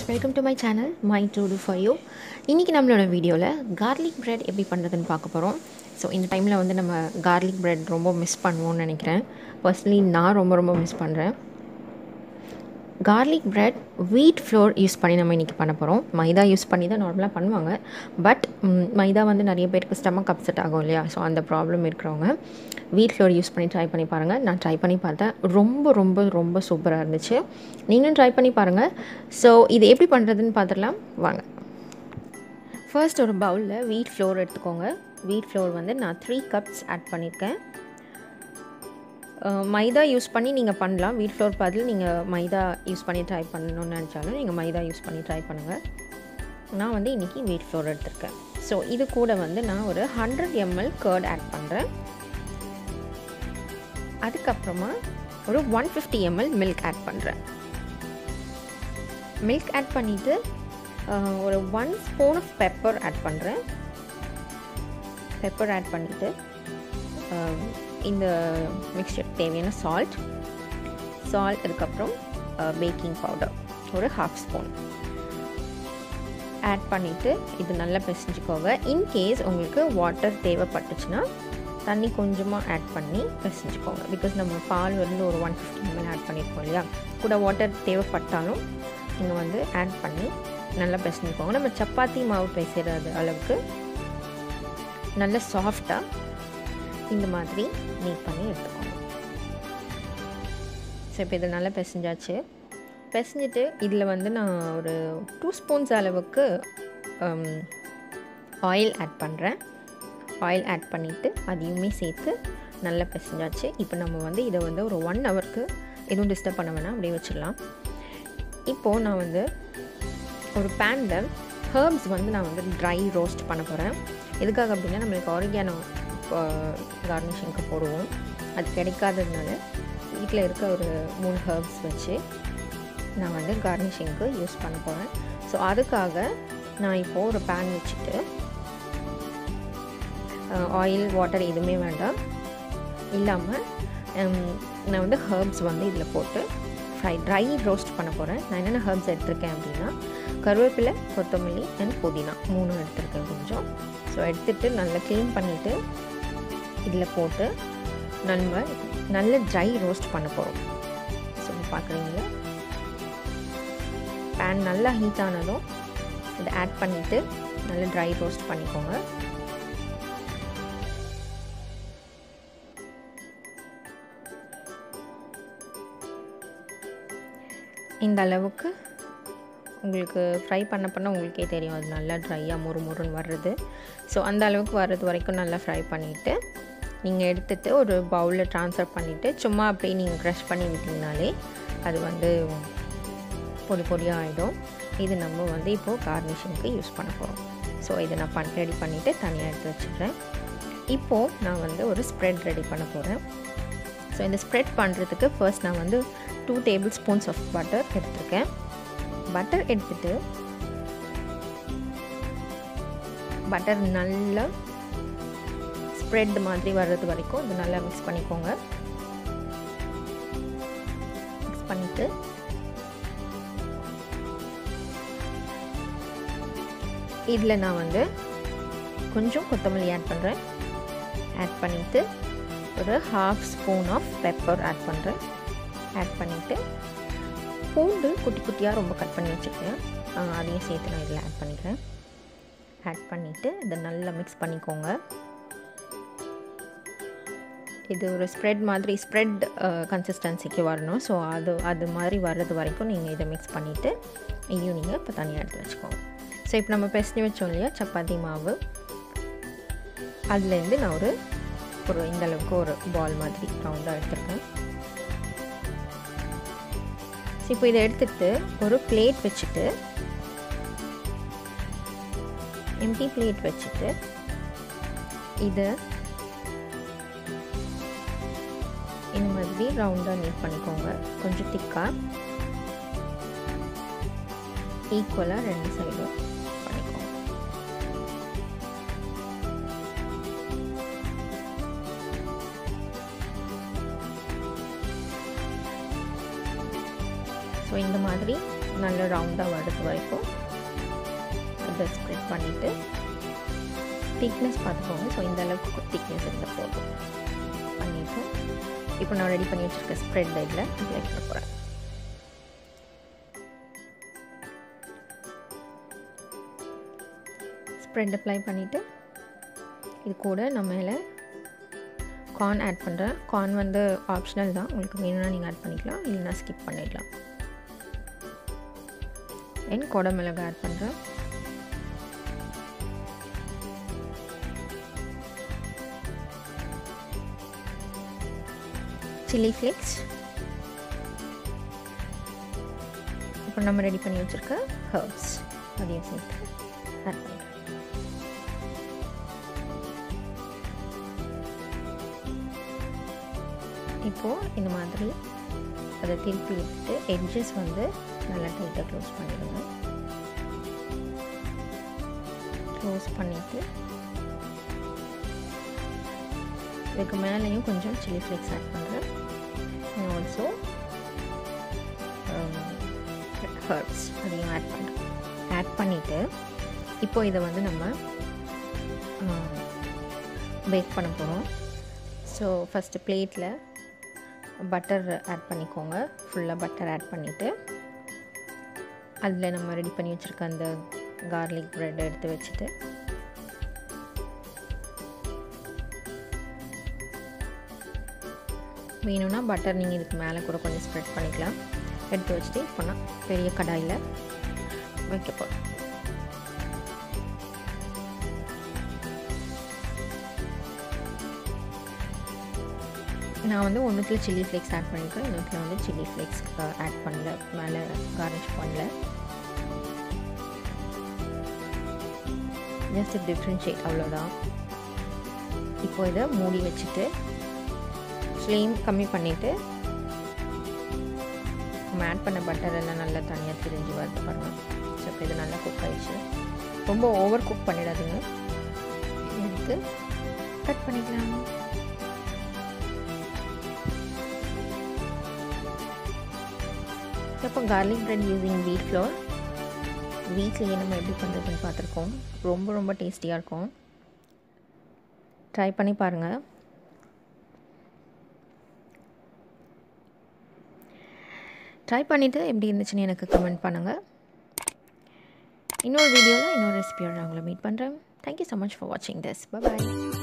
welcome to my channel my to do for you இன்றைக்கி நம்மளோட வீடியோவில் கார்லிக் பிரெட் எப்படி பண்ணுறதுன்னு பார்க்க போகிறோம் ஸோ இந்த டைமில் வந்து நம்ம கார்லிக் பிரெட் ரொம்ப மிஸ் பண்ணுவோம்னு நினைக்கிறேன் பர்சனலி நான் ரொம்ப ரொம்ப மிஸ் பண்ணுறேன் garlic bread wheat flour use பண்ணி நம்ம இன்றைக்கி பண்ண போகிறோம் மைதா யூஸ் பண்ணி தான் நார்மலாக பண்ணுவாங்க பட் மைதா வந்து நிறைய பேருக்கு ஸ்டமக் அப்செட் ஆகும் இல்லையா ஸோ அந்த ப்ராப்ளம் இருக்கிறவங்க வீட் ஃப்ளோர் யூஸ் பண்ணி ட்ரை பண்ணி பாருங்கள் நான் ட்ரை பண்ணி பார்த்தேன் ரொம்ப ரொம்ப ரொம்ப சூப்பராக இருந்துச்சு நீங்களும் ட்ரை பண்ணி பாருங்கள் ஸோ இது எப்படி பண்ணுறதுன்னு பார்த்துடலாம் வாங்க ஃபர்ஸ்ட் ஒரு பவுலில் வீட் ஃப்ளோர் எடுத்துக்கோங்க வீட் ஃப்ளோர் வந்து நான் த்ரீ கப்ஸ் ஆட் பண்ணியிருக்கேன் மைதா யூஸ் பண்ணி நீங்கள் பண்ணலாம் வீட் ஃப்ளோர் பதில் நீங்கள் மைதா யூஸ் பண்ணி ட்ரை பண்ணணும்னு நினச்சாலும் நீங்கள் மைதா யூஸ் பண்ணி ட்ரை பண்ணுங்கள் நான் வந்து இன்றைக்கி வீட் ஃப்ளோர் எடுத்திருக்கேன் ஸோ இது கூட வந்து நான் ஒரு ஹண்ட்ரட் எம்எல் கர்ட் ஆட் பண்ணுறேன் அதுக்கப்புறமா ஒரு one fifty ml milk add பண்ணுறேன் மில்க் ஆட் பண்ணிவிட்டு ஒரு one spoon of pepper add பண்ணுறேன் பெப்பர் ஆட் பண்ணிவிட்டு இந்த மிக்சர் தேவையான சால்ட் சால்ட் அதுக்கப்புறம் பேக்கிங் பவுடர் ஒரு ஹாஃப் ஸ்பூன் ஆட் பண்ணிவிட்டு இது நல்லா பிசைஞ்சுக்கோங்க இன்கேஸ் உங்களுக்கு வாட்டர் தேவைப்பட்டுச்சுன்னா தண்ணி கொஞ்சமாக ஆட் பண்ணி பிசைஞ்சுக்கோங்க பிகாஸ் நம்ம பால் வந்து ஒரு ஒன் ஃபிஃப்டி எம்எல் ஆட் பண்ணியிருக்கோம் இல்லையா கூட வாட்டர் தேவைப்பட்டாலும் நீங்கள் வந்து ஆட் பண்ணி நல்லா பிசைஞ்சுக்கோங்க நம்ம சப்பாத்தி மாவு பிசைறது அளவுக்கு நல்ல சாஃப்டாக இந்த மாதிரி நீட் பண்ணி எடுத்துக்கோங்க ஸோ இப்போ இது நல்லா பிசைஞ்சாச்சு பிசைஞ்சிட்டு இதில் வந்து நான் ஒரு டூ ஸ்பூன்ஸ் அளவுக்கு ஆயில் ஆட் பண்ணுறேன் ஆயில் ஆட் பண்ணிவிட்டு அதையுமே சேர்த்து நல்லா பிசைஞ்சாச்சு இப்போ நம்ம வந்து இதை வந்து ஒரு ஒன் ஹவருக்கு எதுவும் டிஸ்டர்ப் பண்ண வேணாம் அப்படியே வச்சிடலாம் இப்போது நான் வந்து ஒரு பேனில் ஹர்ப்ஸ் வந்து நான் வந்து ட்ரை ரோஸ்ட் பண்ண போகிறேன் எதுக்காக அப்படின்னா நம்மளுக்கு ஆரிகானோ கார்னிஷிங்க்கு போடுவோம் அது கிடைக்காததுனால வீட்டில் இருக்க ஒரு மூணு ஹர்ப்ஸ் வச்சு நான் வந்து கார்னிஷிங்க்கு யூஸ் பண்ண போகிறேன் ஸோ அதுக்காக நான் இப்போது ஒரு பேன் வச்சுட்டு ஆயில் வாட்டர் எதுவுமே வேண்டாம் இல்லாமல் நான் வந்து ஹர்ப்ஸ் வந்து இதில் போட்டு ஃப்ரை ட்ரை ரோஸ்ட் பண்ண போகிறேன் நான் என்னென்ன ஹர்ப்ஸ் எடுத்திருக்கேன் அப்படின்னா கருவேப்பிலை கொத்தமல்லி அண்ட் புதினா மூணு எடுத்திருக்கேன் கொஞ்சம் ஸோ எடுத்துகிட்டு நல்லா க்ளீன் பண்ணிவிட்டு இதில் போட்டு நம்ம நல்ல ட்ரை ரோஸ்ட் பண்ண போகிறோம் ஸோ பார்க்குறீங்களா பேன் நல்லா ஹீட் ஆனதும் இதை ஆட் பண்ணிவிட்டு நல்லா ட்ரை ரோஸ்ட் பண்ணிக்கோங்க இந்த அளவுக்கு உங்களுக்கு ஃப்ரை பண்ண பண்ண உங்களுக்கே தெரியும் அது நல்லா ட்ரையாக முறு முறுன்னு வர்றது ஸோ அந்த அளவுக்கு வர்றது வரைக்கும் நல்லா ஃப்ரை பண்ணிவிட்டு நீங்கள் எடுத்துகிட்டு ஒரு பவுலில் ட்ரான்ஸ்ஃபர் பண்ணிவிட்டு சும்மா அப்படியே நீங்கள் க்ரஷ் பண்ணி விட்டிங்கனாலே அது வந்து பொடி பொடியாக ஆகிடும் இது நம்ம வந்து இப்போது கார்னிஷிங்க்கு யூஸ் பண்ண போகிறோம் ஸோ இதை நான் பண் ரெடி பண்ணிவிட்டு தனியாக எடுத்து வச்சுக்கிறேன் இப்போது நான் வந்து ஒரு ஸ்ப்ரெட் ரெடி பண்ண போகிறேன் ஸோ இந்த ஸ்ப்ரெட் பண்ணுறதுக்கு ஃபர்ஸ்ட் நான் வந்து two tablespoons of butter எடுத்திருக்கேன் பட்டர் எடுத்துட்டு பட்டர் நல்லா ஸ்ப்ரெட் மாதிரி வர்றது வரைக்கும் இது நல்லா மிக்ஸ் பண்ணிக்கோங்க மிக்ஸ் பண்ணிவிட்டு இதில் நான் வந்து கொஞ்சம் கொத்தமல்லி ஆட் பண்ணுறேன் ஆட் பண்ணிவிட்டு ஒரு half spoon of pepper add பண்ணுறேன் ஆட் பண்ணிவிட்டு பூண்டு குட்டி குட்டியாக ரொம்ப கட் பண்ணி வச்சுருக்கேன் அதையும் சேர்த்து நான் இதில் ஆட் பண்ணிக்கிறேன் ஆட் பண்ணிவிட்டு இதை நல்லா மிக்ஸ் பண்ணிக்கோங்க இது ஒரு ஸ்ப்ரெட் மாதிரி ஸ்ப்ரெட் கன்சிஸ்டன்சிக்கு வரணும் ஸோ அது அது மாதிரி வர்றது வரைக்கும் நீங்கள் இதை மிக்ஸ் பண்ணிவிட்டு இதையும் நீங்கள் இப்போ தனியாக எடுத்து வச்சுக்கோங்க ஸோ இப்போ நம்ம பெசஞ்சு வச்சோம் இல்லையா சப்பாத்தி மாவு அதுலேருந்து நான் ஒரு ஒரு இந்த அளவுக்கு ஒரு பால் மாதிரி ரவுண்டாக எடுத்துருக்கேன் இப்போ இதை எடுத்துகிட்டு ஒரு பிளேட் வச்சுட்டு எம்டி பிளேட் வச்சுட்டு இதை இந்த மாதிரி ரவுண்டாக நீட் பண்ணிக்கோங்க கொஞ்சம் திக்காக ஈக்குவலாக ரெண்டு சைடும் பண்ணிக்கோங்க ஸோ இந்த மாதிரி நல்ல ரவுண்டாக வர்றது வரைக்கும் அதை ஸ்ப்ரெட் பண்ணிவிட்டு திக்னஸ் பார்த்துக்கோங்க ஸோ இந்த அளவுக்கு திக்னஸ் இருந்தால் போதும் பண்ணிவிட்டு இப்போ நான் ரெடி பண்ணி வச்சுருக்க ஸ்ப்ரெட் இதில் அப்ளை பண்ண போகிறேன் ஸ்ப்ரெட் அப்ளை பண்ணிவிட்டு இது கூட நம்ம மேலே கார்ன் ஆட் பண்ணுறேன் கார்ன் வந்து ஆப்ஷனல் தான் உங்களுக்கு வேணும்னா நீங்கள் ஆட் பண்ணிக்கலாம் இல்லைனா ஸ்கிப் பண்ணிடலாம் என் கொடை மிளகு ஆட் பண்ணுறேன் சில்லி ஃப்ளேக்ஸ் இப்போ நம்ம ரெடி பண்ணி வச்சுருக்க ஹர்ப்ஸ் அதையும் சேர்த்து ஆட் பண்ணிக்கலாம் இப்போது இந்த மாதிரி அதை திருப்பி விட்டுட்டு எட்ஜஸ் வந்து நல்லா டைட்டாக க்ளோஸ் பண்ணிடுங்க க்ளோஸ் பண்ணிவிட்டு இதுக்கு மேலேயும் கொஞ்சம் சில்லி ஃப்ளேக்ஸ் ஆட் பண்ணுறேன் அண்ட் ஆல்சோ ஹர்ப்ஸ் அதையும் ஆட் பண்ணுறேன் ஆட் பண்ணிவிட்டு இப்போ இதை வந்து நம்ம பேக் பண்ண போகிறோம் ஸோ ஃபஸ்ட்டு பிளேட்டில் பட்டர் ஆட் பண்ணிக்கோங்க ஃபுல்லாக பட்டர் ஆட் பண்ணிவிட்டு அதில் நம்ம ரெடி பண்ணி வச்சுருக்க அந்த கார்லிக் ப்ரெட் எடுத்து வச்சுட்டு வேணும்னா பட்டர் நீங்கள் இதுக்கு மேலே கூட கொஞ்சம் ஸ்ப்ரெட் பண்ணிக்கலாம் எடுத்து வச்சுட்டு இப்போ நான் பெரிய கடாயில் வைக்க போகிறேன் நான் வந்து ஒன்றுத்தில் சில்லி ஃப்ளேக்ஸ் ஆட் பண்ணியிருக்கேன் இன்னொருத்தில் வந்து சில்லி ஃப்ளேக்ஸ் ஆட் பண்ணல மேலே கார்னிஷ் பண்ணல ஜஸ்ட் டிஃப்ரென்ஷியேட் அவ்வளோதான் இப்போ இதை மூடி வச்சுட்டு ஃப்ளேம் கம்மி பண்ணிவிட்டு நம்ம ஆட் பண்ண பட்டர் எல்லாம் நல்லா தனியாக திரிஞ்சு வருது பாருங்கள் ஸோ இப்போ இது நல்லா குக் ஆயிடுச்சு ரொம்ப ஓவர் குக் பண்ணிடாதீங்க எடுத்து கட் பண்ணிக்கலாம் இப்போ garlic bread using wheat flour வீட்லேயே நம்ம எப்படி பண்ணுறதுன்னு பார்த்துருக்கோம் ரொம்ப ரொம்ப டேஸ்டியாக இருக்கும் ட்ரை பண்ணி பாருங்கள் ட்ரை பண்ணிவிட்டு எப்படி இருந்துச்சுன்னு எனக்கு கமெண்ட் பண்ணுங்கள் இன்னொரு வீடியோவில் இன்னொரு ரெசிபியோட நான் உங்களை மீட் பண்ணுறேன் தேங்க்யூ ஸோ மச் ஃபார் வாட்சிங் திஸ் பாய்